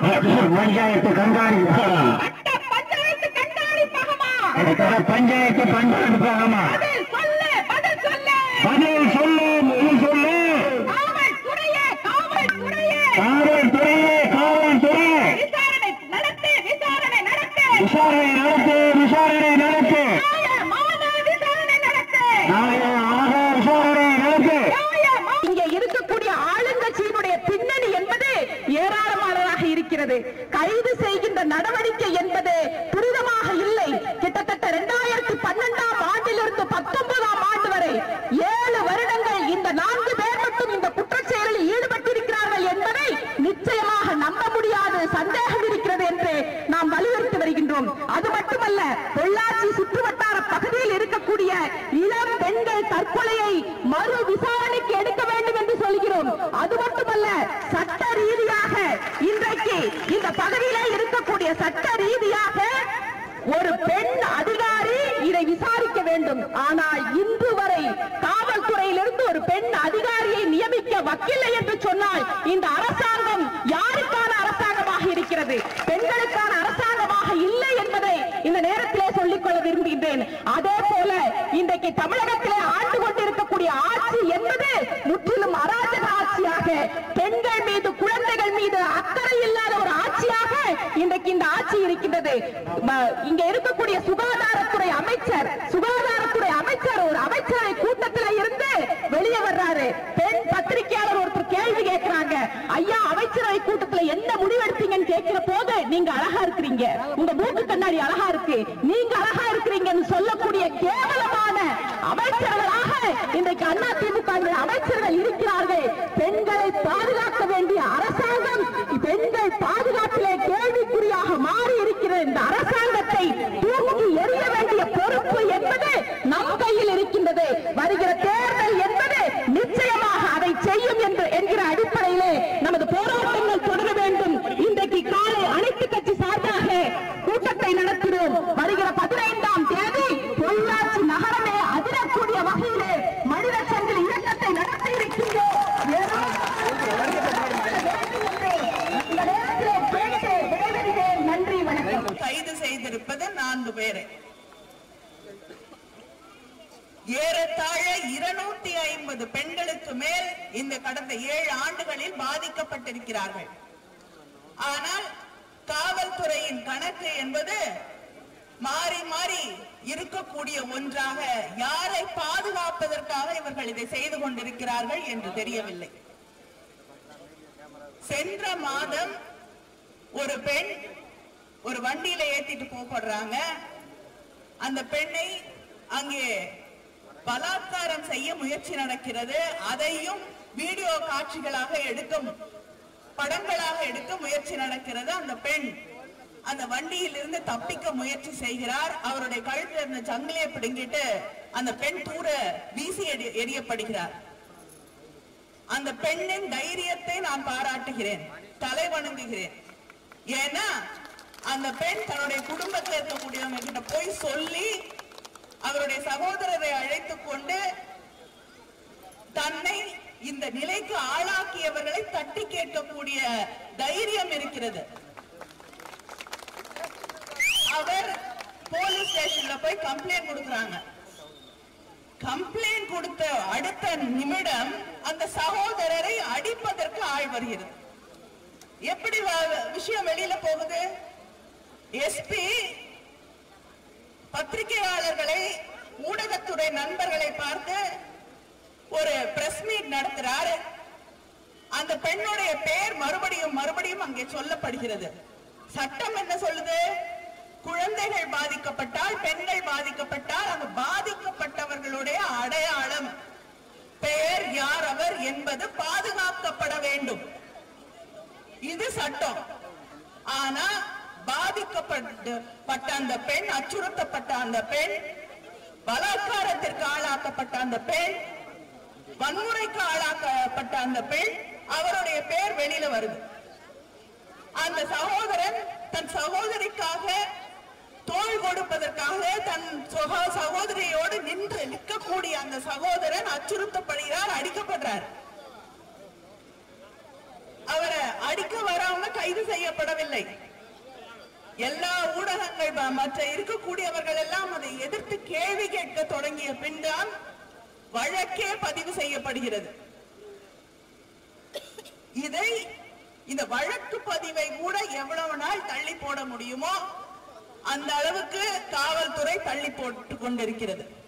பஞ்சாயத்து கண்காணிப்பாளா கட்ட பஞ்சாயத்து கண்காணிப்பகமா பஞ்சாயத்து கண்காணிப்பாகமா பதில் சொல்லு பதில் சொல்லு பதில் சொல்லு பதில் சொல்லு காவல்துறையே காவல்துறையே காவல்துறையே காவல்துறை விசாரணை நடத்து விசாரணை நடத்து விசாரணை நடத்து விசாரணை நடத்து நியாயமான விசாரணை நடத்து நியாயமாக விசாரணை நடத்து நியாயமா- இங்கே இருக்கக்கூடிய ஆளுங்கட்சியினுடைய பின்னணி என்பது ஏராளமானதாக இருக்கிறது கைது செய்கின்ற நடவடிக்கை என்பது துரிதமாக இல்லை கிட்டத்தட்ட இரண்டாயிரத்தி பன்னெண்டாம் ஆண்டிலிருந்து பத்தொன்பதாம் ஆண்டு வரை ஏழு வருடங்கள் இந்த நான்கு பேர் மட்டும் இந்த குற்றச் செயலில் ஈடுபட்டிருக்கிறார்கள் என்பதை நிச்சயமாக நம்ப முடியாது சந்தேகம் இருக்கிறது என்று நாம் வலியுறுத்தி வருகின்றோம் அது மட்டுமல்ல பொள்ளாச்சி சுற்றுவட்டார பகுதியில் இருக்கக்கூடிய இளம் பெண்கள் தற்கொலையை மறு விசாரணைக்கு எடுக்க வேண்டும் என்று சொல்கிறோம் அது மட்டுமல்ல சட்ட ரீதியாக இன்றைக்கு இந்த பகுதியிலே இருக்கக்கூடிய சட்ட ரீதியாக ஒரு பெண் அதிகாரி இதை விசாரிக்க வேண்டும் ஆனால் இன்று வரை காவல்துறையிலிருந்து ஒரு பெண் அதிகாரியை நியமிக்க வக்கில்லை என்று சொன்னால் இந்த அரசாங்கம் யாருக்கான அரசாங்கமாக இருக்கிறது பெண்களுக்கான அரசாங்கமாக இல்லை என்பதை இந்த நேரத்திலே சொல்லிக்கொள்ள விரும்புகின்றேன் அதே போல இன்றைக்கு தமிழகத்திலே ஆண்டு கொண்டிருக்கக்கூடிய ஆட்சி என்பது முற்றிலும் அராஜக ஆட்சியாக பெண்கள் மீது குழந்தைகள் மீது அக்கறை இல்லாத ஒரு ஆட்சியாக இன்றைக்கு இந்த ஆட்சி இருக்கின்றது ம- இங்க இருக்கக்கூடிய சுகாதாரத்துறை அமைச்சர் சுகாதாரத்துறை அமைச்சர் ஒரு அமைச்சரை கூட்டத்தில் இருந்து வெளியே வர்றாரு பெண் பத்திரிகையாளர் ஒருத்தர் கேள்வி கேட்கிறாங்க ஐயா அமைச்சரவை கூட்டத்துல என்ன முடிவெடுப்பீங்கன்னு கேட்கிற போது நீங்க அழகா இருக்கிறீங்க உங்க மூக்கு கண்ணாடி அழகா இருக்கு நீங்க அழகா இருக்கிறீங்கன்னு சொல்லக்கூடிய கேவலமான அமைச்சர்களாக இன்றைக்கு அண்ணா திமுக அமைச்சர்கள் இருக்கிறார்கள் பெண்களை பாதுகாக்க வேண்டிய அரசாங்கம் பெண்கள் பாதுகாப்பிலே கேள்விக்குறியாக மாறி இருக்கிற இந்த அரசாங்கத்தை தூக்கி எறிய வேண்டிய பொறுப்பு என்பது நம் கையில் இருக்கின்றது வருகிற தேர்தல் என்பது நிச்சயமாக அதை செய்யும் என்று என்கிற அடிப்படையிலே நமது போராட்டங்கள் தொடர வேண்டும் இன்றைக்கு காலை அனைத்து கட்சி சார்பாக கூட்டத்தை நடத்தினோம் வருகிற பதினைந்தாம் தேதி பொள்ளாச்சி நகரமே அதிரக்கூடிய வகையிலே மனித சங்கிலி இயக்கத்தை நடத்த இருக்கின்றோம் ஏதோ இந்த நேரத்திலே கேட்டு விடைபெறுகிறேன் நன்றி வணக்கம் கைது செய்திருப்பது நான்கு பேரை ஏறத்தாழ இருநூத்தி ஐம்பது பெண்களுக்கு மேல் இந்த கடந்த ஏழு ஆண்டுகளில் பாதிக்கப்பட்டிருக்கிறார்கள் ஆனால் காவல்துறையின் கணக்கு என்பது மாறி மாறி இருக்கக்கூடிய ஒன்றாக யாரை பாதுகாப்பதற்காக இவர்கள் இதை செய்து கொண்டிருக்கிறார்கள் என்று தெரியவில்லை சென்ற மாதம் ஒரு பெண் ஒரு வண்டியில ஏத்திட்டு போப்படுறாங்க அந்த பெண்ணை அங்கே பலாத்காரம் செய்ய முயற்சி நடக்கிறது அதையும் வீடியோ காட்சிகளாக எடுக்கும் படங்களாக எடுக்க முயற்சி நடக்கிறது அந்த பெண் அந்த வண்டியில் இருந்து தப்பிக்க முயற்சி செய்கிறார் அவருடைய கழுத்துல இருந்த சங்கிலியை பிடுங்கிட்டு அந்த பெண் தூர வீசி எறி- எறியப்படுகிறார் அந்த பெண்ணின் தைரியத்தை நான் பாராட்டுகிறேன் தலை வணங்குகிறேன் ஏன்னா அந்த பெண் தன்னுடைய குடும்பத்தில் இருக்கக்கூடியவங்க கிட்ட போய் சொல்லி அவருடைய சகோதரரை அழைத்துக் கொண்டு தன்னை இந்த நிலைக்கு ஆளாக்கியவர்களை தட்டி கேட்கக்கூடிய தைரியம் இருக்கிறது அவர் போலீஸ் ஸ்டேஷன்ல போய் கம்ப்ளைண்ட் கொடுக்கறாங்க கம்ப்ளைண்ட் கொடுத்த அடுத்த நிமிடம் அந்த சகோதரரை அடிப்பதற்கு ஆள் வருகிறது எப்படி வ- விஷயம் வெளியில போகுது எஸ்பி பத்திரிகையாளர்களை ஊடகத்துறை நண்பர்களை பார்த்து ஒரு பிரஸ் மீட் நடத்துறாரு அந்த பெண்ணுடைய பெயர் மறுபடியும் மறுபடியும் அங்கே சொல்லப்படுகிறது சட்டம் என்ன சொல்லுது குழந்தைகள் பாதிக்கப்பட்டால் பெண்கள் பாதிக்கப்பட்டால் அந்த பாதிக்கப்பட்டவர்களுடைய அடையாளம் பெயர் யார் அவர் என்பது பாதுகாக்கப்பட வேண்டும் இது சட்டம் ஆனா பாதிக்கப்பட்டு பட்ட அந்த பெண் அச்சுறுத்தப்பட்ட அந்த பெண் பலாத்காரத்திற்கு ஆளாக்கப்பட்ட அந்த பெண் வன்முறைக்கு ஆளாக்கப்பட்ட அந்த பெண் அவருடைய பெயர் வெளியில வருது அந்த சகோதரன் தன் சகோதரிக்காக தோள் கொடுப்பதற்காக தன் சகோ- சகோதரியோடு நின்று நிற்கக்கூடிய அந்த சகோதரன் அச்சுறுத்தப்படுகிறார் அடிக்கப்படுறார் அவரை அடிக்க வரவங்க கைது செய்யப்படவில்லை எல்லா ஊடகங்கள் ம- மற்ற இருக்கக்கூடியவர்கள் எல்லாம் அதை எதிர்த்து கேள்வி கேட்க தொடங்கிய பின்தான் வழக்கே பதிவு செய்யப்படுகிறது இதை இந்த வழக்கு பதிவை கூட எவ்வளவு நாள் தள்ளி போட முடியுமோ அந்த அளவுக்கு காவல்துறை தள்ளி போட்டு கொண்டிருக்கிறது